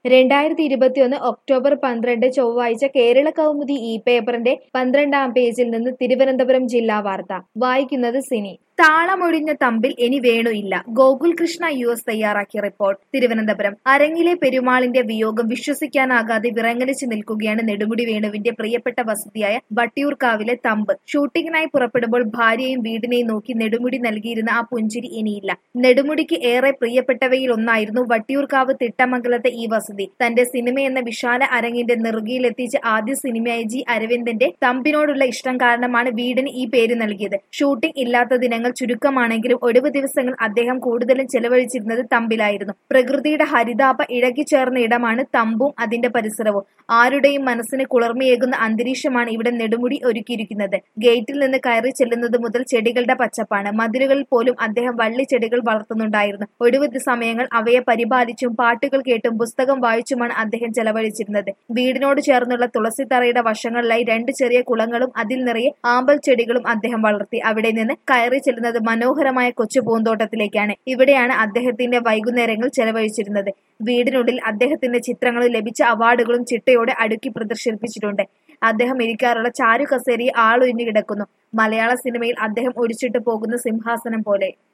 രണ്ടായിരത്തി ഇരുപത്തിയൊന്ന് ഒക്ടോബർ പന്ത്രണ്ട് ചൊവ്വാഴ്ച കേരള കൗമുദി ഇ പേപ്പറിന്റെ പന്ത്രണ്ടാം പേജിൽ നിന്ന് തിരുവനന്തപുരം ജില്ലാ വാർത്ത വായിക്കുന്നത് സിനി താളമൊഴിഞ്ഞ തമ്പിൽ ഇനി വേണു ഇല്ല ഗോകുൽ കൃഷ്ണ യു എസ് തയ്യാറാക്കിയ റിപ്പോർട്ട് തിരുവനന്തപുരം അരങ്ങിലെ പെരുമാളിന്റെ വിയോഗം വിശ്വസിക്കാനാകാതെ വിറങ്ങലിച്ചു നിൽക്കുകയാണ് നെടുമുടി വേണുവിന്റെ പ്രിയപ്പെട്ട വസതിയായ വട്ടിയൂർക്കാവിലെ തമ്പ് ഷൂട്ടിങ്ങിനായി പുറപ്പെടുമ്പോൾ ഭാര്യയും വീടിനെയും നോക്കി നെടുമുടി നൽകിയിരുന്ന ആ പുഞ്ചിരി ഇനിയില്ല നെടുമുടിക്ക് ഏറെ പ്രിയപ്പെട്ടവയിൽ ഒന്നായിരുന്നു വട്ടിയൂർക്കാവ് തിട്ടമംഗലത്തെ ഈ വസതി തന്റെ സിനിമ എന്ന വിശാല അരങ്ങിന്റെ നെറുകയിലെത്തിച്ച ആദ്യ സിനിമയായ ജി അരവിന്ദന്റെ തമ്പിനോടുള്ള ഇഷ്ടം കാരണമാണ് വീടിന് ഈ പേര് നൽകിയത് ഷൂട്ടിംഗ് ഇല്ലാത്ത ദിനങ്ങൾ ചുരുക്കമാണെങ്കിലും ഒഴിവ് ദിവസങ്ങൾ അദ്ദേഹം കൂടുതലും ചെലവഴിച്ചിരുന്നത് തമ്പിലായിരുന്നു പ്രകൃതിയുടെ ഹരിതാപ ഇഴകിച്ചേർന്ന ഇടമാണ് തമ്പും അതിന്റെ പരിസരവും ആരുടെയും മനസ്സിന് കുളിർമയേകുന്ന അന്തരീക്ഷമാണ് ഇവിടെ നെടുമുടി ഒരുക്കിയിരിക്കുന്നത് ഗേറ്റിൽ നിന്ന് കയറി ചെല്ലുന്നത് മുതൽ ചെടികളുടെ പച്ചപ്പാണ് മതിലുകളിൽ പോലും അദ്ദേഹം വള്ളിച്ചെടികൾ വളർത്തുന്നുണ്ടായിരുന്നു ഒഴിവ് സമയങ്ങൾ അവയെ പരിപാലിച്ചും പാട്ടുകൾ കേട്ടും പുസ്തകം വായിച്ചുമാണ് അദ്ദേഹം ചെലവഴിച്ചിരുന്നത് വീടിനോട് ചേർന്നുള്ള തുളസിത്തറയുടെ വശങ്ങളിലായി രണ്ട് ചെറിയ കുളങ്ങളും അതിൽ നിറയെ ആമ്പൽ ചെടികളും അദ്ദേഹം വളർത്തി അവിടെ നിന്ന് കയറി ചെല്ലുന്നത് മനോഹരമായ കൊച്ചു പൂന്തോട്ടത്തിലേക്കാണ് ഇവിടെയാണ് അദ്ദേഹത്തിന്റെ വൈകുന്നേരങ്ങൾ ചെലവഴിച്ചിരുന്നത് വീടിനുള്ളിൽ അദ്ദേഹത്തിന്റെ ചിത്രങ്ങളും ലഭിച്ച അവാർഡുകളും ചിട്ടയോടെ അടുക്കി പ്രദർശിപ്പിച്ചിട്ടുണ്ട് അദ്ദേഹം ഇരിക്കാറുള്ള ചാരു കസേരയെ ആളൊഴിഞ്ഞു കിടക്കുന്നു മലയാള സിനിമയിൽ അദ്ദേഹം ഒഴിച്ചിട്ട് പോകുന്ന സിംഹാസനം പോലെ